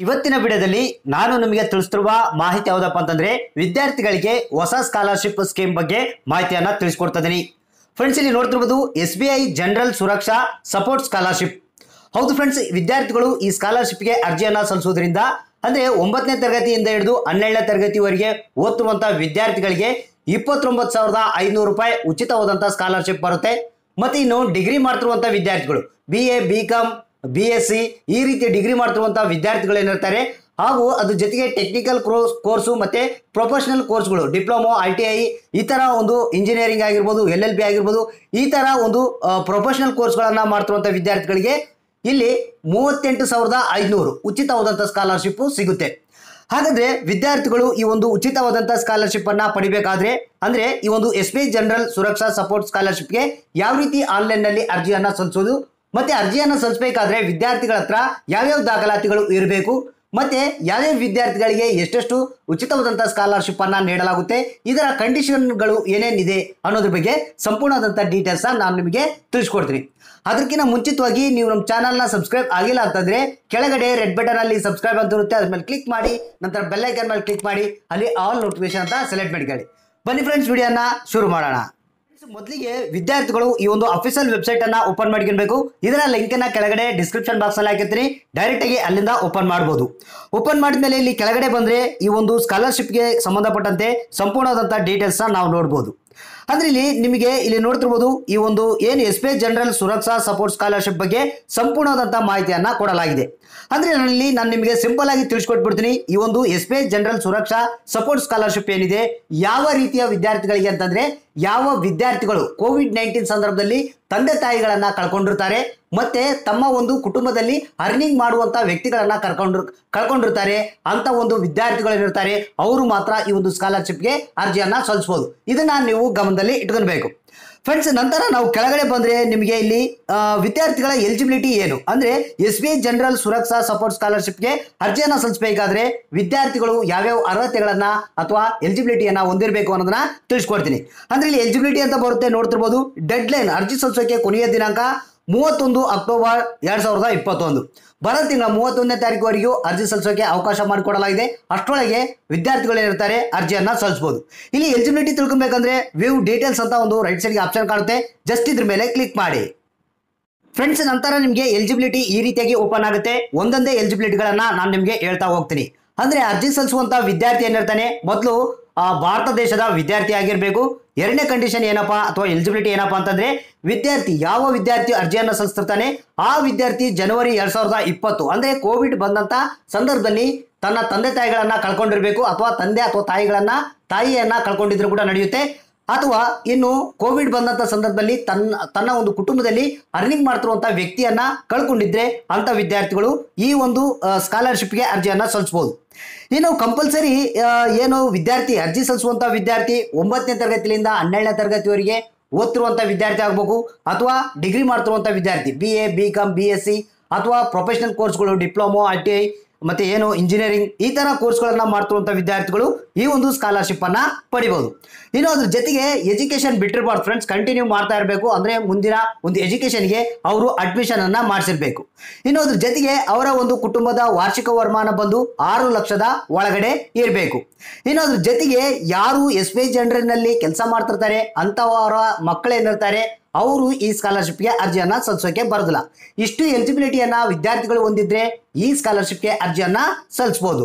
ಇವತ್ತಿನ ವಿಡಿಯೋದಲ್ಲಿ ನಾನು ನಿಮಗೆ ತಿಳಿಸ್ತಿರುವ ಮಾಹಿತಿ ಯಾವುದಪ್ಪ ಅಂತಂದ್ರೆ ವಿದ್ಯಾರ್ಥಿಗಳಿಗೆ ಹೊಸ ಸ್ಕಾಲರ್ಶಿಪ್ ಸ್ಕೀಮ್ ಬಗ್ಗೆ ಮಾಹಿತಿಯನ್ನ ತಿಳಿಸ್ಕೊಡ್ತಾ ಇದೀನಿ ಫ್ರೆಂಡ್ಸ್ ಇಲ್ಲಿ ನೋಡ್ತಿರ್ಬೋದು S B I general Suraksha support scholarship ಹೌದು ಫ್ರೆಂಡ್ಸ್ ವಿದ್ಯಾರ್ಥಿಗಳು ಈ ಸ್ಕಾಲರ್ಶಿಪ್ಗೆ ಅರ್ಜಿಯನ್ನ ಸಲ್ಲಿಸೋದ್ರಿಂದ ಅಂದ್ರೆ ಒಂಬತ್ತನೇ ತರಗತಿಯಿಂದ ಹಿಡಿದು ಹನ್ನೆರಡನೇ ತರಗತಿವರೆಗೆ ಓದುವಂತಹ ವಿದ್ಯಾರ್ಥಿಗಳಿಗೆ ಇಪ್ಪತ್ತೊಂಬತ್ತು ಸಾವಿರದ ಐನೂರು ರೂಪಾಯಿ ಉಚಿತವಾದಂತಹ ಸ್ಕಾಲರ್ಶಿಪ್ ಬರುತ್ತೆ ಮತ್ತೆ ಇನ್ನು ಡಿಗ್ರಿ ಮಾಡ್ತಿರುವಂತಹ ವಿದ್ಯಾರ್ಥಿಗಳು B A B com B S C ಈ ರೀತಿ ಡಿಗ್ರಿ ಮಾಡ್ತಿರುವಂತಹ ವಿದ್ಯಾರ್ಥಿಗಳು ಏನಿರ್ತಾರೆ ಹಾಗೂ ಅದ್ರ ಜೊತೆಗೆ ಟೆಕ್ನಿಕಲ್ ಕೋರ್ಸ್ ಕೋರ್ಸು ಮತ್ತೆ ಪ್ರೊಫೆಷನಲ್ ಕೋರ್ಸ್ಗಳು ಡಿಪ್ಲೊಮೊ ಐ ಟಿ ಐ ಈ ತರ ಒಂದು ಇಂಜಿನಿಯರಿಂಗ್ ಆಗಿರ್ಬೋದು ಎಲ್ ಎಲ್ ಬಿ ಆಗಿರ್ಬೋದು ಈ ತರ ಒಂದು ಪ್ರೊಫೆಷನಲ್ ಕೋರ್ಸ್ಗಳನ್ನ ಮಾಡ್ತಿರುವಂಥ ವಿದ್ಯಾರ್ಥಿಗಳಿಗೆ ಇಲ್ಲಿ ಮೂವತ್ತೆಂಟು ಸಾವಿರದ ಐದುನೂರು ಉಚಿತವಾದಂಥ ಸ್ಕಾಲರ್ಶಿಪ್ ಸಿಗುತ್ತೆ ಹಾಗಾದ್ರೆ ವಿದ್ಯಾರ್ಥಿಗಳು ಈ ಒಂದು ಉಚಿತವಾದಂತಹ ಸ್ಕಾಲರ್ಶಿಪ್ ಅನ್ನ ಪಡಿಬೇಕಾದ್ರೆ ಅಂದ್ರೆ ಈ ಒಂದು S B general Suraksha support ಸ್ಕಾಲರ್ಶಿಪ್ಗೆ ಯಾವ ರೀತಿ ಆನ್ಲೈನ್ ನಲ್ಲಿ ಅರ್ಜಿಯನ್ನ ಸಲ್ಲಿಸೋದು ಮತ್ತೆ ಅರ್ಜಿಯನ್ನ ಸಲ್ಲಿಸಬೇಕಾದ್ರೆ ವಿದ್ಯಾರ್ಥಿಗಳ ಹತ್ರ ಯಾವ್ಯಾವ ದಾಖಲಾತಿಗಳು ಇರಬೇಕು ಮತ್ತೆ ಯಾವ್ಯಾವ ವಿದ್ಯಾರ್ಥಿಗಳಿಗೆ ಎಷ್ಟೆಷ್ಟು ಉಚಿತವಾದಂತಹ ಸ್ಕಾಲರ್ಶಿಪ್ ಅನ್ನ ನೀಡಲಾಗುತ್ತೆ ಇದರ ಕಂಡೀಷನ್ಗಳು ಏನೇನಿದೆ ಅನ್ನೋದ್ರ ಬಗ್ಗೆ ಸಂಪೂರ್ಣವಾದಂಥ ಡೀಟೇಲ್ಸ್ ನಾನು ನಿಮಗೆ ತಿಳಿಸ್ಕೊಡ್ತೀನಿ ಅದಕ್ಕಿಂತ ಮುಂಚಿತವಾಗಿ ನೀವು ನಮ್ಮ ಚಾನಲ್ನ ಸಬ್ಸ್ಕ್ರೈಬ್ ಆಗಿಲ್ಲ ಅಂತಂದ್ರೆ ಕೆಳಗಡೆ ರೆಡ್ ಬಟನ್ ಅಲ್ಲಿ ಸಬ್ಸ್ಕ್ರೈಬ್ ಅಂತ ಇರುತ್ತೆ ಅದ್ರ ಮೇಲೆ ಕ್ಲಿಕ್ ಮಾಡಿ ನಂತರ ಬೆಲ್ ಐಕನ್ ಮೇಲೆ ಕ್ಲಿಕ್ ಮಾಡಿ ಅಲ್ಲಿ ಆಲ್ ನೋಟಿಫಿಕೇಶನ್ ಅಂತ ಸೆಲೆಕ್ಟ್ ಮಾಡಿಕೊಳ್ಳಿ ಬನ್ನಿ ಫ್ರೆಂಡ್ಸ್ ವಿಡಿಯೋನ ಶುರು ಮಾಡೋಣ ಮೊದಲಿಗೆ ವಿದ್ಯಾರ್ಥಿಗಳು ಈ ಒಂದು ಅಫಿಷಿಯಲ್ ವೆಬ್ಸೈಟ್ ಅನ್ನ ಓಪನ್ ಮಾಡ್ಕೊಬೇಕು ಇದರ ಲಿಂಕ್ ಅನ್ನ ಕೆಳಗಡೆ ಡಿಸ್ಕ್ರಿಪ್ಷನ್ ಬಾಕ್ಸ್ ಅಲ್ಲಿ ಹಾಕಿರ್ತೀನಿ ಡೈರೆಕ್ಟ್ ಆಗಿ ಅಲ್ಲಿಂದ ಓಪನ್ ಮಾಡಬಹುದು ಓಪನ್ ಮಾಡಿದ್ಮೇಲೆ ಇಲ್ಲಿ ಕೆಳಗಡೆ ಬಂದ್ರೆ ಈ ಒಂದು ಸ್ಕಾಲರ್ಶಿಪ್ಗೆ ಸಂಬಂಧಪಟ್ಟಂತೆ ಸಂಪೂರ್ಣವಾದಂತಹ ಡೀಟೇಲ್ಸ್ ನಾವು ನೋಡಬಹುದು ಅಂದ್ರೆ ಇಲ್ಲಿ ನಿಮಗೆ ಇಲ್ಲಿ ನೋಡ್ತಿರ್ಬೋದು ಈ ಒಂದು ಏನು S B I general Suraksha support scholarship ಬಗ್ಗೆ ಸಂಪೂರ್ಣವಾದಂತಹ ಮಾಹಿತಿಯನ್ನ ಕೊಡಲಾಗಿದೆ ಅಂದ್ರೆ ನಾನಿಲ್ಲಿ ನಾನು ನಿಮಗೆ ಸಿಂಪಲ್ ಆಗಿ ತಿಳಿಸ್ಕೊಟ್ಬಿಡ್ತೀನಿ ಈ ಒಂದು S B I general Suraksha support scholarship ಏನಿದೆ ಯಾವ ರೀತಿಯ ವಿದ್ಯಾರ್ಥಿಗಳಿಗೆ ಅಂತಂದ್ರೆ ಯಾವ ವಿದ್ಯಾರ್ಥಿಗಳು ಕೋವಿಡ್ ನೈನ್ಟೀನ್ ಸಂದರ್ಭದಲ್ಲಿ ತಂದೆ ತಾಯಿಗಳನ್ನ ಕಳ್ಕೊಂಡಿರ್ತಾರೆ ಮತ್ತೆ ತಮ್ಮ ಒಂದು ಕುಟುಂಬದಲ್ಲಿ ಅರ್ನಿಂಗ್ ಮಾಡುವಂತ ವ್ಯಕ್ತಿಗಳನ್ನ ಕರ್ಕೊಂಡ್ರು ಕಳ್ಕೊಂಡಿರ್ತಾರೆ ಅಂತ ಒಂದು ವಿದ್ಯಾರ್ಥಿಗಳು ಏನಿರ್ತಾರೆ ಅವರು ಮಾತ್ರ ಈ ಒಂದು ಸ್ಕಾಲರ್ಶಿಪ್ಗೆ ಅರ್ಜಿಯನ್ನ ಸಲ್ಲಿಸಬಹುದು ಇದನ್ನ ನೀವು ಗಮನದಲ್ಲಿ ಇಟ್ಕೊಳ್ಬೇಕು ಫ್ರೆಂಡ್ಸ್ ನಂತರ ನಾವು ಕೆಳಗಡೆ ಬಂದ್ರೆ ನಿಮಗೆ ಇಲ್ಲಿ ಆ, ವಿದ್ಯಾರ್ಥಿಗಳ ಎಲಿಜಿಬಿಲಿಟಿ ಏನು ಅಂದ್ರೆ S B I general Suraksha support ಸ್ಕಾಲರ್ಶಿಪ್ಗೆ ಅರ್ಜಿಯನ್ನ ಸಲ್ಲಿಸಬೇಕಾದ್ರೆ ವಿದ್ಯಾರ್ಥಿಗಳು ಯಾವ್ಯಾವ ಅರ್ಹತೆಗಳನ್ನ ಅಥವಾ ಎಲಿಜಿಬಿಲಿಟಿಯನ್ನ ಹೊಂದಿರಬೇಕು ಅನ್ನೋದನ್ನ ತಿಳಿಸ್ಕೊಡ್ತೀನಿ ಅಂದ್ರೆ ಇಲ್ಲಿ ಎಲಿಜಿಬಿಲಿಟಿ ಅಂತ ಬರುತ್ತೆ ನೋಡ್ತಿರ್ಬೋದು ಡೆಡ್ ಲೈನ್ ಅರ್ಜಿ ಸಲ್ಲಿಸೋಕೆ ಕೊನೆಯ ದಿನಾಂಕ ಮೂವತ್ತೊಂದು ಅಕ್ಟೋಬರ್ ಎರಡ್ ಸಾವಿರದ ಇಪ್ಪತ್ತೊಂದು ಬರೋ ತಿಂಗಳ ಮೂವತ್ತೊಂದನೇ ತಾರೀಕುವರೆಗೂ ಅರ್ಜಿ ಸಲ್ಲಿಸೋಕೆ ಅವಕಾಶ ಮಾಡಿಕೊಡಲಾಗಿದೆ ಅಷ್ಟರೊಳಗೆ ವಿದ್ಯಾರ್ಥಿಗಳು ಏನಿರ್ತಾರೆ ಅರ್ಜಿಯನ್ನ ಸಲ್ಲಿಸಬಹುದು ಇಲ್ಲಿ ಎಲಿಜಿಬಿಲಿಟಿ ತಿಳ್ಕೊಬೇಕಂದ್ರೆ ವ್ಯೂ ಡೀಟೇಲ್ಸ್ ಅಂತ ಒಂದು ರೈಟ್ ಸೈಡ್ಗೆ ಆಪ್ಷನ್ ಕಾಣುತ್ತೆ ಜಸ್ಟ್ ಇದ್ರ ಮೇಲೆ ಕ್ಲಿಕ್ ಮಾಡಿ ಫ್ರೆಂಡ್ಸ್ ನಂತರ ನಿಮಗೆ ಎಲಿಜಿಬಿಲಿಟಿ ಈ ರೀತಿಯಾಗಿ ಓಪನ್ ಆಗುತ್ತೆ ಒಂದೊಂದೇ ಎಲಿಜಿಬಿಲಿಟಿಗಳನ್ನ ನಾನು ನಿಮಗೆ ಹೇಳ್ತಾ ಹೋಗ್ತೀನಿ ಅಂದ್ರೆ ಅರ್ಜಿ ಸಲ್ಲಿಸುವಂತ ವಿದ್ಯಾರ್ಥಿ ಏನಿರ್ತಾನೆ ಮೊದಲು ಆ, ಭಾರತ ದೇಶದ ವಿದ್ಯಾರ್ಥಿ ಆಗಿರಬೇಕು ಎರಡನೇ ಕಂಡೀಷನ್ ಏನಪ್ಪಾ ಅಥವಾ ಎಲಿಜಿಬಿಲಿಟಿ ಏನಪ್ಪಾ ಅಂತಂದ್ರೆ ವಿದ್ಯಾರ್ಥಿ ಯಾವ ವಿದ್ಯಾರ್ಥಿ ಅರ್ಜಿಯನ್ನು ಸಲ್ಲಿಸ್ತಿರ್ತಾನೆ ಆ ವಿದ್ಯಾರ್ಥಿ ಜನವರಿ ಎರಡ್ ಸಾವಿರದ ಇಪ್ಪತ್ತು ಅಂದ್ರೆ ಕೋವಿಡ್ ಬಂದಂತ ಸಂದರ್ಭದಲ್ಲಿ ತನ್ನ ತಂದೆ ತಾಯಿಗಳನ್ನ ಕಳ್ಕೊಂಡಿರ್ಬೇಕು ಅಥವಾ ತಂದೆ ಅಥವಾ ತಾಯಿಗಳನ್ನ ತಾಯಿಯನ್ನ ಕಳ್ಕೊಂಡಿದ್ರು ಕೂಡ ನಡೆಯುತ್ತೆ ಅಥವಾ ಇನ್ನು ಕೋವಿಡ್ ಬಂದಂತ ಸಂದರ್ಭದಲ್ಲಿ ತನ್ನ ತನ್ನ ಒಂದು ಕುಟುಂಬದಲ್ಲಿ ಅರ್ನಿಂಗ್ ಮಾಡ್ತಿರುವಂತ ವ್ಯಕ್ತಿಯನ್ನ ಕಳ್ಕೊಂಡಿದ್ರೆ ಅಂತ ವಿದ್ಯಾರ್ಥಿಗಳು ಈ ಒಂದು ಸ್ಕಾಲರ್ಶಿಪ್ಗೆ ಅರ್ಜಿಯನ್ನ ಸಲ್ಲಿಸಬಹುದು ಇನ್ನು ಕಂಪಲ್ಸರಿ ಏನು ವಿದ್ಯಾರ್ಥಿ ಅರ್ಜಿ ಸಲ್ಲಿಸುವಂತ ವಿದ್ಯಾರ್ಥಿ ಒಂಬತ್ತನೇ ತರಗತಿಯಿಂದ ಹನ್ನೆರಡನೇ ತರಗತಿವರೆಗೆ ಓದ್ತಿರುವಂತ ವಿದ್ಯಾರ್ಥಿ ಆಗಬೇಕು ಅಥವಾ ಡಿಗ್ರಿ ಮಾಡ್ತಿರುವಂತ ವಿದ್ಯಾರ್ಥಿ B A B com B S C ಅಥವಾ ಪ್ರೊಫೆಷನಲ್ ಕೋರ್ಸ್ಗಳು ಡಿಪ್ಲೊಮೊ ಐ ಟಿ ಐ ಮತ್ತೆ ಏನು ಇಂಜಿನಿಯರಿಂಗ್ ಈ ತರ ಕೋರ್ಸ್ಗಳನ್ನ ಮಾಡ್ತಿರುವಂತ ವಿದ್ಯಾರ್ಥಿಗಳು ಈ ಒಂದು ಸ್ಕಾಲರ್ಶಿಪ್ ಅನ್ನ ಪಡಿಬಹುದು ಇನ್ನು ಅದ್ರ ಜೊತೆಗೆ ಎಜುಕೇಶನ್ ಬಿಟ್ಟಿರಬಾರ್ದು ಫ್ರೆಂಡ್ಸ್ ಕಂಟಿನ್ಯೂ ಮಾಡ್ತಾ ಇರಬೇಕು ಅಂದ್ರೆ ಮುಂದಿನ ಒಂದು ಎಜುಕೇಶನ್ಗೆ ಅವರು ಅಡ್ಮಿಷನ್ ಅನ್ನ ಮಾಡಿಸಿರ್ಬೇಕು ಇನ್ನು ಅದ್ರ ಜೊತೆಗೆ ಅವರ ಒಂದು ಕುಟುಂಬದ ವಾರ್ಷಿಕ ವರಮಾನ ಬಂದು ಆರು ಲಕ್ಷದ ಒಳಗಡೆ ಇರಬೇಕು ಇನ್ನು ಅದ್ರ ಜೊತೆಗೆ ಯಾರು ಎಸ್ ಬಿ ಐ ಜನರಲ್ನಲ್ಲಿ ಕೆಲಸ ಮಾಡ್ತಿರ್ತಾರೆ ಅಂತವರ ಮಕ್ಕಳೇನಿರ್ತಾರೆ ಅವರು ಈ ಸ್ಕಾಲರ್ಶಿಪ್ಗೆ ಅರ್ಜಿಯನ್ನ ಸಲ್ಲಿಸೋಕೆ ಬರೋದಿಲ್ಲ ಇಷ್ಟು ಎಲಿಜಿಬಿಲಿಟಿಯನ್ನ ವಿದ್ಯಾರ್ಥಿಗಳು ಹೊಂದಿದ್ರೆ ಈ ಸ್ಕಾಲರ್ಶಿಪ್ಗೆ ಅರ್ಜಿಯನ್ನ ಸಲ್ಲಿಸಬಹುದು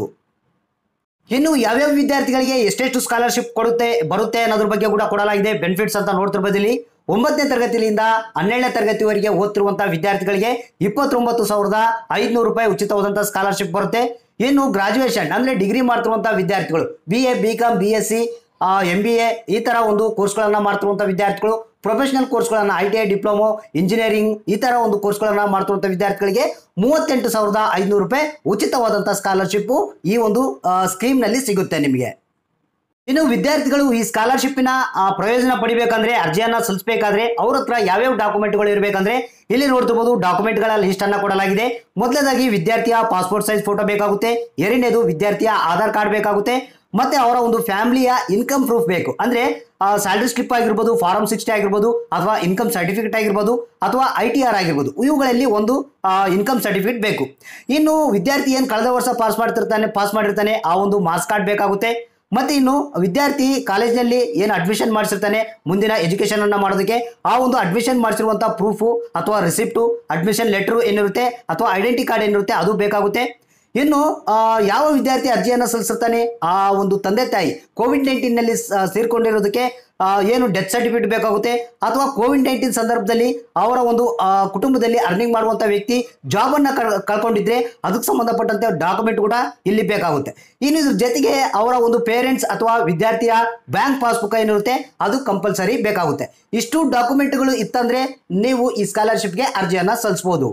ಇನ್ನು ಯಾವ್ಯಾವ ವಿದ್ಯಾರ್ಥಿಗಳಿಗೆ ಎಷ್ಟೆಷ್ಟು ಸ್ಕಾಲರ್ಶಿಪ್ ಕೊಡುತ್ತೆ ಬರುತ್ತೆ ಅನ್ನೋದ್ರ ಬಗ್ಗೆ ಕೂಡ ಕೊಡಲಾಗಿದೆ ಬೆನಿಫಿಟ್ಸ್ ಅಂತ ನೋಡ್ತಿರ್ಬೋದು ಇಲ್ಲಿ ಒಂಬತ್ತನೇ ತರಗತಿಯಿಂದ ಹನ್ನೆರಡನೇ ತರಗತಿವರೆಗೆ ಓದ್ತಿರುವಂತಹ ವಿದ್ಯಾರ್ಥಿಗಳಿಗೆ ಇಪ್ಪತ್ತೊಂಬತ್ತು ಸಾವಿರದ ಐದುನೂರು ರೂಪಾಯಿ ಉಚಿತವಾದಂತಹ ಸ್ಕಾಲರ್ಶಿಪ್ ಬರುತ್ತೆ ಇನ್ನು ಗ್ರಾಜುಯೇಷನ್ ಅಂದ್ರೆ ಡಿಗ್ರಿ ಮಾಡ್ತಿರುವಂತಹ ವಿದ್ಯಾರ್ಥಿಗಳು B A B com B S C M B A ಈ ತರ ಒಂದು ಕೋರ್ಸ್ಗಳನ್ನ ಮಾಡ್ತಿರುವಂಥ ವಿದ್ಯಾರ್ಥಿಗಳು ಪ್ರೊಫೆಷನಲ್ ಕೋರ್ಸ್ಗಳನ್ನ I T I diploma engineering ಈ ತರ ಒಂದು ಕೋರ್ಸ್ಗಳನ್ನ ಮಾಡ್ತಿರುವಂಥ ವಿದ್ಯಾರ್ಥಿಗಳಿಗೆ ಮೂವತ್ತೆಂಟು ಸಾವಿರದ ಐದುನೂರು ರೂಪಾಯಿ ಉಚಿತವಾದಂತಹ ಸ್ಕಾಲರ್ಶಿಪ್ ಈ ಒಂದು ಸ್ಕೀಮ್ ನಲ್ಲಿ ಸಿಗುತ್ತೆ ನಿಮಗೆ ಇನ್ನು ವಿದ್ಯಾರ್ಥಿಗಳು ಈ ಸ್ಕಾಲರ್ಶಿಪ್ನ ಪ್ರಯೋಜನ ಪಡಿಬೇಕಂದ್ರೆ ಅರ್ಜಿಯನ್ನ ಸಲ್ಲಿಸಬೇಕಾದ್ರೆ ಅವ್ರ ಹತ್ರ ಯಾವ್ಯಾವ ಡಾಕ್ಯುಮೆಂಟ್ಗಳು ಇರಬೇಕಂದ್ರೆ ಇಲ್ಲಿ ನೋಡ್ತಿರ್ಬೋದು ಡಾಕ್ಯುಮೆಂಟ್ಗಳ ಲಿಸ್ಟ್ ಅನ್ನ ಕೊಡಲಾಗಿದೆ ಮೊದಲನೇದಾಗಿ ವಿದ್ಯಾರ್ಥಿಯ ಪಾಸ್ಪೋರ್ಟ್ ಸೈಜ್ ಫೋಟೋ ಬೇಕಾಗುತ್ತೆ ಎರಡನೇದು ವಿದ್ಯಾರ್ಥಿಯ ಆಧಾರ್ ಕಾರ್ಡ್ ಬೇಕಾಗುತ್ತೆ ಮತ್ತೆ ಅವರ ಒಂದು ಫ್ಯಾಮಿಲಿಯ ಇನ್ಕಮ್ ಪ್ರೂಫ್ ಬೇಕು ಅಂದ್ರೆ ಸ್ಯಾಲರಿ ಸ್ಲಿಪ್ ಆಗಿರ್ಬೋದು ಫಾರಂ ಸಿಕ್ಸ್ಟಿ ಆಗಿರ್ಬೋದು ಅಥವಾ ಇನ್ಕಮ್ ಸರ್ಟಿಫಿಕೇಟ್ ಆಗಿರ್ಬೋದು ಅಥವಾ ಐ ಟಿ ಆರ್ ಆಗಿರ್ಬೋದು ಇವುಗಳಲ್ಲಿ ಒಂದು ಇನ್ಕಮ್ ಸರ್ಟಿಫಿಕೇಟ್ ಬೇಕು ಇನ್ನು ವಿದ್ಯಾರ್ಥಿ ಏನು ಕಳೆದ ವರ್ಷ ಪಾಸ್ ಮಾಡ್ತಿರ್ತಾನೆ ಪಾಸ್ ಮಾಡಿರ್ತಾನೆ ಆ ಒಂದು ಮಾರ್ಕ್ಸ್ ಕಾರ್ಡ್ ಬೇಕಾಗುತ್ತೆ ಮತ್ತೆ ಇನ್ನು ವಿದ್ಯಾರ್ಥಿ ಕಾಲೇಜಿನಲ್ಲಿ ಏನು ಅಡ್ಮಿಷನ್ ಮಾಡಿಸಿರ್ತಾನೆ ಮುಂದಿನ ಎಜುಕೇಶನ್ ಅನ್ನ ಮಾಡೋದಕ್ಕೆ ಆ ಒಂದು ಅಡ್ಮಿಷನ್ ಮಾಡಿಸಿರುವಂತಹ ಪ್ರೂಫು ಅಥವಾ ರಿಸಿಪ್ಟು ಅಡ್ಮಿಷನ್ ಲೆಟರ್ ಏನಿರುತ್ತೆ ಅಥವಾ ಐಡೆಂಟಿ ಕಾರ್ಡ್ ಏನಿರುತ್ತೆ ಅದು ಬೇಕಾಗುತ್ತೆ ಇನ್ನು ಆ, ಯಾವ ವಿದ್ಯಾರ್ಥಿ ಅರ್ಜಿಯನ್ನು ಸಲ್ಲಿಸಿರ್ತಾನೆ ಆ ಒಂದು ತಂದೆ ತಾಯಿ ಕೋವಿಡ್ ನೈನ್ಟೀನ್ನಲ್ಲಿ ಸೇರ್ಕೊಂಡಿರೋದಕ್ಕೆ ಆ, ಏನು ಡೆತ್ ಸರ್ಟಿಫಿಕೇಟ್ ಬೇಕಾಗುತ್ತೆ ಅಥವಾ ಕೋವಿಡ್ ನೈನ್ಟೀನ್ ಸಂದರ್ಭದಲ್ಲಿ ಅವರ ಒಂದು ಆ, ಕುಟುಂಬದಲ್ಲಿ ಅರ್ನಿಂಗ್ ಮಾಡುವಂಥ ವ್ಯಕ್ತಿ ಜಾಬನ್ನು ಕಳ್ಕೊಂಡಿದ್ರೆ ಅದಕ್ಕೆ ಸಂಬಂಧಪಟ್ಟಂತೆ ಡಾಕ್ಯುಮೆಂಟ್ ಕೂಡ ಇಲ್ಲಿ ಬೇಕಾಗುತ್ತೆ ಇನ್ನು ಇದ್ರ ಜೊತೆಗೆ ಅವರ ಒಂದು ಪೇರೆಂಟ್ಸ್ ಅಥವಾ ವಿದ್ಯಾರ್ಥಿಯ ಬ್ಯಾಂಕ್ ಪಾಸ್ಬುಕ್ ಏನಿರುತ್ತೆ ಅದು ಕಂಪಲ್ಸರಿ ಬೇಕಾಗುತ್ತೆ ಇಷ್ಟು ಡಾಕ್ಯುಮೆಂಟ್ಗಳು ಇತ್ತಂದ್ರೆ ನೀವು ಈ ಸ್ಕಾಲರ್ಶಿಪ್ಗೆ ಅರ್ಜಿಯನ್ನು ಸಲ್ಲಿಸ್ಬೋದು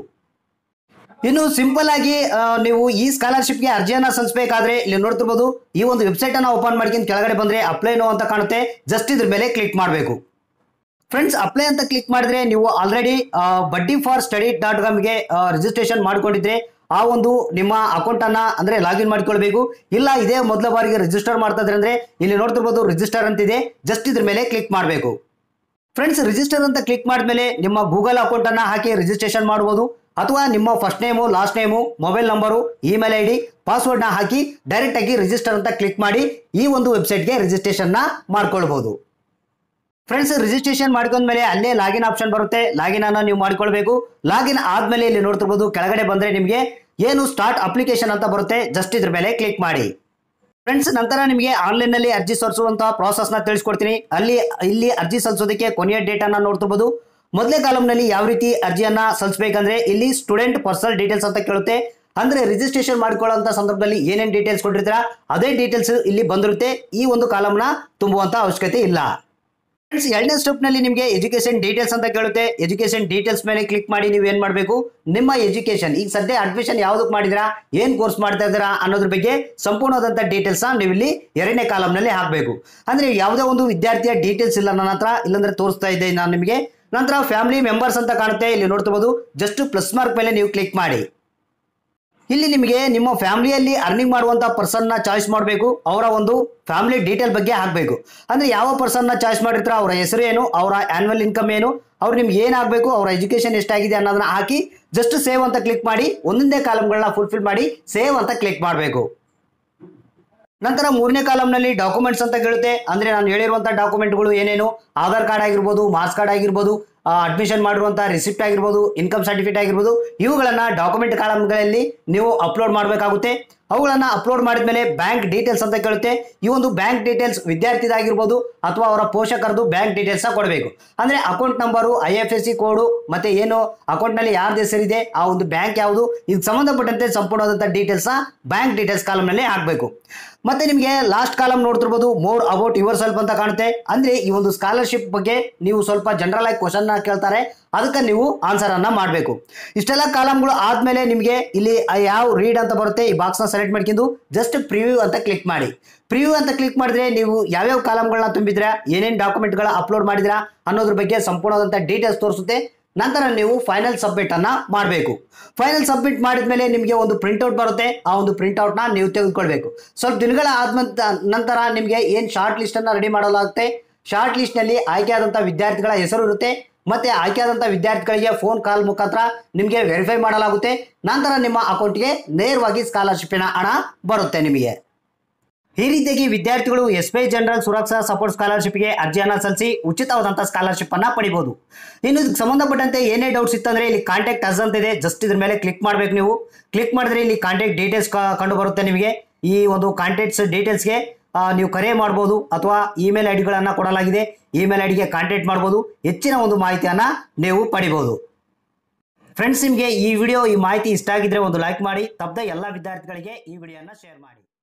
ಇನ್ನು ಸಿಂಪಲ್ ಆಗಿ ಆ, ನೀವು ಈ ಸ್ಕಾಲರ್ಶಿಪ್ಗೆ ಅರ್ಜಿಯನ್ನ ಸಲ್ಲಿಸಬೇಕಾದ್ರೆ ಇಲ್ಲಿ ನೋಡ್ತಿರ್ಬೋದು ಈ ಒಂದು ವೆಬ್ಸೈಟ್ ಅನ್ನ ಓಪನ್ ಮಾಡ್ಕೊಂಡು ಕೆಳಗಡೆ ಬಂದ್ರೆ ಅಪ್ಲೈ ನೋ ಅಂತ ಕಾಣುತ್ತೆ ಜಸ್ಟ್ ಇದ್ರ ಮೇಲೆ ಕ್ಲಿಕ್ ಮಾಡಬೇಕು ಫ್ರೆಂಡ್ಸ್ ಅಪ್ಲೈ ಅಂತ ಕ್ಲಿಕ್ ಮಾಡಿದ್ರೆ ನೀವು already buddy for study dot ಕಾಮ್ಗೆ ರಿಜಿಸ್ಟ್ರೇಷನ್ ಮಾಡ್ಕೊಂಡಿದ್ರೆ ಆ ಒಂದು ನಿಮ್ಮ ಅಕೌಂಟ್ ಅನ್ನ ಅಂದ್ರೆ ಲಾಗಿನ್ ಮಾಡ್ಕೊಳ್ಬೇಕು ಇಲ್ಲ ಇದೇ ಮೊದಲ ಬಾರಿಗೆ ರಿಜಿಸ್ಟರ್ ಮಾಡ್ತಾ ಇದ್ರೆ ಅಂದ್ರೆ ಇಲ್ಲಿ ನೋಡ್ತಿರ್ಬೋದು ರಿಜಿಸ್ಟರ್ ಅಂತಿದೆ ಜಸ್ಟ್ ಇದ್ರ ಮೇಲೆ ಕ್ಲಿಕ್ ಮಾಡಬೇಕು ಫ್ರೆಂಡ್ಸ್ ರಿಜಿಸ್ಟರ್ ಅಂತ ಕ್ಲಿಕ್ ಮಾಡಿದ್ಮೇಲೆ ನಿಮ್ಮ ಗೂಗಲ್ ಅಕೌಂಟ್ ಅನ್ನ ಹಾಕಿ ರಿಜಿಸ್ಟ್ರೇಷನ್ ಮಾಡಬಹುದು ಅಥವಾ ನಿಮ್ಮ first name last name mobile number email I D ಪಾಸ್ವರ್ಡ್ನ ಹಾಕಿ ಡೈರೆಕ್ಟ್ ಆಗಿ ರಿಜಿಸ್ಟರ್ ಅಂತ ಕ್ಲಿಕ್ ಮಾಡಿ ಈ ಒಂದು ವೆಬ್ಸೈಟ್ಗೆ ರಿಜಿಸ್ಟ್ರೇಷನ್ನ ಮಾಡ್ಕೊಳ್ಬಹುದು ಫ್ರೆಂಡ್ಸ್ ರಿಜಿಸ್ಟ್ರೇಷನ್ ಮಾಡ್ಕೊಂಡ್ಮೇಲೆ ಅಲ್ಲೇ ಲಾಗಿನ್ ಆಪ್ಷನ್ ಬರುತ್ತೆ ಲಾಗಿನ್ ಅನ್ನ ನೀವು ಮಾಡ್ಕೊಳ್ಬೇಕು ಲಾಗಿನ್ ಆದ್ಮೇಲೆ ಇಲ್ಲಿ ನೋಡ್ತಿರ್ಬೋದು ಕೆಳಗಡೆ ಬಂದ್ರೆ ನಿಮಗೆ ಏನು ಸ್ಟಾರ್ಟ್ ಅಪ್ಲಿಕೇಶನ್ ಅಂತ ಬರುತ್ತೆ ಜಸ್ಟ್ ಇದ್ರ ಮೇಲೆ ಕ್ಲಿಕ್ ಮಾಡಿ ಫ್ರೆಂಡ್ಸ್ ನಂತರ ನಿಮಗೆ ಆನ್ಲೈನ್ ನಲ್ಲಿ ಅರ್ಜಿ ಸಲ್ಲಿಸುವಂತಹ ಪ್ರಾಸೆಸ್ ನ ತಿಳಿಸ್ಕೊಡ್ತೀನಿ ಅಲ್ಲಿ ಇಲ್ಲಿ ಅರ್ಜಿ ಸಲ್ಲಿಸೋದಕ್ಕೆ ಕೊನೆಯ ಡೇಟ್ ಅನ್ನ ನೋಡ್ತಿರ್ಬೋದು ಮೊದಲೇ ಕಾಲಮ್ ನಲ್ಲಿ ಯಾವ ರೀತಿ ಅರ್ಜಿಯನ್ನ ಸಲ್ಲಿಸಬೇಕಂದ್ರೆ ಇಲ್ಲಿ ಸ್ಟೂಡೆಂಟ್ ಪರ್ಸನಲ್ ಡೀಟೇಲ್ಸ್ ಅಂತ ಕೇಳುತ್ತೆ ಅಂದ್ರೆ ರಿಜಿಸ್ಟ್ರೇಷನ್ ಮಾಡ್ಕೊಳ್ಳುವಂತ ಸಂದರ್ಭದಲ್ಲಿ ಏನೇನ್ ಡೀಟೇಲ್ಸ್ ಕೊಟ್ಟಿರ್ತೀರಾ ಅದೇ ಡೀಟೇಲ್ಸ್ ಇಲ್ಲಿ ಬಂದಿರುತ್ತೆ ಈ ಒಂದು ಕಾಲಮ್ನ ತುಂಬುವಂತ ಅವಶ್ಯಕತೆ ಇಲ್ಲ ಫ್ರೆಂಡ್ಸ್ ಎರಡನೇ ಸ್ಟೆಪ್ ನಲ್ಲಿ ನಿಮಗೆ ಎಜುಕೇಶನ್ ಡೀಟೇಲ್ಸ್ ಅಂತ ಕೇಳುತ್ತೆ ಎಜುಕೇಶನ್ ಡೀಟೇಲ್ಸ್ ಮೇಲೆ ಕ್ಲಿಕ್ ಮಾಡಿ ನೀವು ಏನ್ ಮಾಡಬೇಕು ನಿಮ್ಮ ಎಜುಕೇಶನ್ ಈಗ ಸದ್ಯ ಅಡ್ಮಿಷನ್ ಯಾವ್ದಕ್ ಮಾಡಿದ್ರಾ ಏನ್ ಕೋರ್ಸ್ ಮಾಡ್ತಾ ಇದ್ದೀರಾ ಅನ್ನೋದ್ರ ಬಗ್ಗೆ ಸಂಪೂರ್ಣವಾದಂತ ಡೀಟೇಲ್ಸ್ ನೀವು ಇಲ್ಲಿ ಎರಡನೇ ಕಾಲಮ್ ನಲ್ಲಿ ಹಾಕಬೇಕು ಅಂದ್ರೆ ಯಾವುದೇ ಒಂದು ವಿದ್ಯಾರ್ಥಿಯ ಡೀಟೇಲ್ಸ್ ಇಲ್ಲ ನನ್ನ ಹತ್ರ ಇಲ್ಲಾಂದ್ರೆ ತೋರಿಸ್ತಾ ಇದ್ದೆ ನಾನು ನಿಮಗೆ ನಂತರ ಫ್ಯಾಮಿಲಿ ಮೆಂಬರ್ಸ್ ಅಂತ ಕಾಣುತ್ತೆ ಇಲ್ಲಿ ನೋಡ್ತಿರ್ಬೋದು ಜಸ್ಟ್ ಪ್ಲಸ್ ಮಾರ್ಕ್ ಮೇಲೆ ನೀವು ಕ್ಲಿಕ್ ಮಾಡಿ ಇಲ್ಲಿ ನಿಮಗೆ ನಿಮ್ಮ ಫ್ಯಾಮಿಲಿಯಲ್ಲಿ ಅರ್ನಿಂಗ್ ಮಾಡುವಂತ ಪರ್ಸನ್ ನ ಚಾಯ್ಸ್ ಮಾಡಬೇಕು ಅವರ ಒಂದು ಫ್ಯಾಮಿಲಿ ಡೀಟೇಲ್ ಬಗ್ಗೆ ಹಾಕಬೇಕು ಅಂದ್ರೆ ಯಾವ ಪರ್ಸನ್ ನ ಚಾಯ್ಸ್ ಮಾಡಿರ್ತಾರ ಅವರ ಹೆಸರು ಏನು ಅವರ ಆನ್ಯುವಲ್ ಇನ್ಕಮ್ ಏನು ಅವ್ರು ನಿಮ್ಗೆ ಏನಾಗಬೇಕು ಅವರ ಎಜುಕೇಶನ್ ಎಷ್ಟಾಗಿದೆ ಅನ್ನೋದನ್ನ ಹಾಕಿ ಜಸ್ಟ್ ಸೇವ್ ಅಂತ ಕ್ಲಿಕ್ ಮಾಡಿ ಒಂದೊಂದೇ ಕಾಲಮ್ಗಳನ್ನ ಫುಲ್ಫಿಲ್ ಮಾಡಿ ಸೇವ್ ಅಂತ ಕ್ಲಿಕ್ ಮಾಡಬೇಕು ನಂತರ ಮೂರನೇ ಕಾಲಮ್ನಲ್ಲಿ ಡಾಕ್ಯುಮೆಂಟ್ಸ್ ಅಂತ ಕೇಳುತ್ತೆ ಅಂದ್ರೆ ನಾನು ಹೇಳಿರುವಂತಹ ಡಾಕ್ಯುಮೆಂಟ್ಗಳು ಏನೇನು ಆಧಾರ್ ಕಾರ್ಡ್ ಆಗಿರ್ಬೋದು ಮಾರ್ಕ್ಸ್ ಕಾರ್ಡ್ ಆಗಿರ್ಬೋದು ಅಡ್ಮಿಷನ್ ಮಾಡಿರುವಂಥ ರಿಸಿಪ್ಟ್ ಆಗಿರ್ಬೋದು ಇನ್ಕಮ್ ಸರ್ಟಿಫಿಕೇಟ್ ಆಗಿರ್ಬೋದು ಇವುಗಳನ್ನ ಡಾಕ್ಯುಮೆಂಟ್ ಕಾಲಮ್ಗಳಲ್ಲಿ ನೀವು ಅಪ್ಲೋಡ್ ಮಾಡಬೇಕಾಗುತ್ತೆ ಅವುಗಳನ್ನ ಅಪ್ಲೋಡ್ ಮಾಡಿದ್ಮೇಲೆ ಬ್ಯಾಂಕ್ ಡೀಟೇಲ್ಸ್ ಅಂತ ಕೇಳುತ್ತೆ ಈ ಒಂದು ಬ್ಯಾಂಕ್ ಡೀಟೇಲ್ಸ್ ವಿದ್ಯಾರ್ಥಿದಾಗಿರ್ಬೋದು ಅಥವಾ ಅವರ ಪೋಷಕರದು ಬ್ಯಾಂಕ್ ಡೀಟೇಲ್ಸ್ ಕೊಡಬೇಕು ಅಂದ್ರೆ account number I F S C code ಮತ್ತೆ ಏನು ಅಕೌಂಟ್ ನಲ್ಲಿ ಯಾರ್ದು ಹೆಸರಿದೆ ಆ ಒಂದು ಬ್ಯಾಂಕ್ ಯಾವುದು ಇದಕ್ಕೆ ಸಂಬಂಧಪಟ್ಟಂತೆ ಸಂಪೂರ್ಣವಾದಂಥ ಡೀಟೇಲ್ಸ್ ಬ್ಯಾಂಕ್ ಡೀಟೇಲ್ಸ್ ಕಾಲಮ್ ನಲ್ಲಿ ಹಾಕಬೇಕು ಮತ್ತೆ ನಿಮಗೆ ಲಾಸ್ಟ್ ಕಾಲಮ್ ನೋಡ್ತಿರ್ಬೋದು ಮೋರ್ ಅಬೌಟ್ ಯುವರ್ ಸೆಲ್ಫ್ ಅಂತ ಕಾಣುತ್ತೆ ಅಂದ್ರೆ ಈ ಒಂದು ಸ್ಕಾಲರ್ಶಿಪ್ ಬಗ್ಗೆ ನೀವು ಸ್ವಲ್ಪ ಜನರಲ್ ಆಗಿ ಕ್ವಶನ್ ಕೇಳ್ತಾರೆ ಅದಕ್ಕೆ ನೀವು ಆನ್ಸರ್ ಅನ್ನ ಮಾಡಬೇಕು ಇಷ್ಟೆಲ್ಲ ಕಾಲಮ್ಗಳು ಆದ್ಮೇಲೆ ನಿಮಗೆ ಇಲ್ಲಿ ಯಾವ ರೀಡ್ ಅಂತ ಬರುತ್ತೆ ಈ ಬಾಕ್ಸ್ ನ ಸೆಲೆಕ್ಟ್ ಮಾಡ್ಕೊಂಡು ಜಸ್ಟ್ ಪ್ರಿವ್ಯೂ ಅಂತ ಕ್ಲಿಕ್ ಮಾಡಿ ಪ್ರಿವ್ಯೂ ಅಂತ ಕ್ಲಿಕ್ ಮಾಡಿದ್ರೆ ನೀವು ಯಾವ್ಯಾವ ಕಾಲಮ್ಗಳನ್ನ ತುಂಬಿದ್ರಾ ಏನೇನು ಡಾಕ್ಯುಮೆಂಟ್ಗಳ ಅಪ್ಲೋಡ್ ಮಾಡಿದ್ರಾ ಅನ್ನೋದ್ರ ಬಗ್ಗೆ ಸಂಪೂರ್ಣವಾದಂಥ ಡೀಟೇಲ್ಸ್ ತೋರಿಸುತ್ತೆ ನಂತರ ನೀವು ಫೈನಲ್ ಸಬ್ಮಿಟ್ ಅನ್ನ ಮಾಡಬೇಕು ಫೈನಲ್ ಸಬ್ಮಿಟ್ ಮಾಡಿದ್ಮೇಲೆ ನಿಮಗೆ ಒಂದು ಪ್ರಿಂಟ್ಔಟ್ ಬರುತ್ತೆ ಆ ಒಂದು ಪ್ರಿಂಟ್ಔಟ್ನ ನೀವು ತೆಗೆದುಕೊಳ್ಬೇಕು ಸ್ವಲ್ಪ ದಿನಗಳ ಆದ ನಂತರ ನಿಮಗೆ ಏನು ಶಾರ್ಟ್ ಲಿಸ್ಟ್ ಅನ್ನ ರೆಡಿ ಮಾಡಲಾಗುತ್ತೆ ಶಾರ್ಟ್ ಲಿಸ್ಟ್ ನಲ್ಲಿ ಆಯ್ಕೆಯಾದಂಥ ವಿದ್ಯಾರ್ಥಿಗಳ ಹೆಸರು ಇರುತ್ತೆ ಮತ್ತೆ ಆಯ್ಕೆಯಾದಂಥ ವಿದ್ಯಾರ್ಥಿಗಳಿಗೆ ಫೋನ್ ಕಾಲ್ ಮುಖಾಂತರ ನಿಮಗೆ ವೆರಿಫೈ ಮಾಡಲಾಗುತ್ತೆ ನಂತರ ನಿಮ್ಮ ಅಕೌಂಟ್ಗೆ ನೇರವಾಗಿ ಸ್ಕಾಲರ್ಶಿಪ್ಪಿನ ಹಣ ಬರುತ್ತೆ ನಿಮಗೆ ಈ ರೀತಿಯಾಗಿ ವಿದ್ಯಾರ್ಥಿಗಳು S B I general Suraksha support ಸ್ಕಾಲರ್ಶಿಪ್ಗೆ ಅರ್ಜಿಯನ್ನ ಸಲ್ಲಿಸಿ ಉಚಿತವಾದಂಥ ಸ್ಕಾಲರ್ಶಿಪ್ ಅನ್ನ ಪಡಿಬಹುದು ಇನ್ನು ಇದಕ್ಕೆ ಸಂಬಂಧಪಟ್ಟಂತೆ ಏನೇ ಡೌಟ್ಸ್ ಇತ್ತಂದ್ರೆ ಇಲ್ಲಿ ಕಾಂಟ್ಯಾಕ್ಟ್ ಅಸ್ ಅಂತ ಇದೆ ಜಸ್ಟ್ ಇದ್ರ ಮೇಲೆ ಕ್ಲಿಕ್ ಮಾಡಬೇಕು ನೀವು ಕ್ಲಿಕ್ ಮಾಡಿದ್ರೆ ಇಲ್ಲಿ ಕಾಂಟ್ಯಾಕ್ಟ್ ಡೀಟೇಲ್ಸ್ ಕಂಡು ಬರುತ್ತೆ ನಿಮಗೆ ಈ ಒಂದು ಕಾಂಟ್ಯಾಕ್ಟ್ಸ್ ಡೀಟೇಲ್ಸ್ಗೆ ನೀವು ಕರೆ ಮಾಡ್ಬೋದು ಅಥವಾ ಇಮೇಲ್ ಐ ಡಿಗಳನ್ನು ಕೊಡಲಾಗಿದೆ ಇಮೇಲ್ ಐ ಡಿಗೆ ಕಾಂಟ್ಯಾಕ್ಟ್ ಮಾಡ್ಬೋದು ಹೆಚ್ಚಿನ ಒಂದು ಮಾಹಿತಿಯನ್ನು ನೀವು ಪಡಿಬೋದು ಫ್ರೆಂಡ್ಸ್ ನಿಮಗೆ ಈ ವಿಡಿಯೋ ಈ ಮಾಹಿತಿ ಇಷ್ಟ ಆಗಿದ್ರೆ ಒಂದು ಲೈಕ್ ಮಾಡಿ ತಪ್ಪದೆ ಎಲ್ಲ ವಿದ್ಯಾರ್ಥಿಗಳಿಗೆ ಈ ವಿಡಿಯೋನ ಶೇರ್ ಮಾಡಿ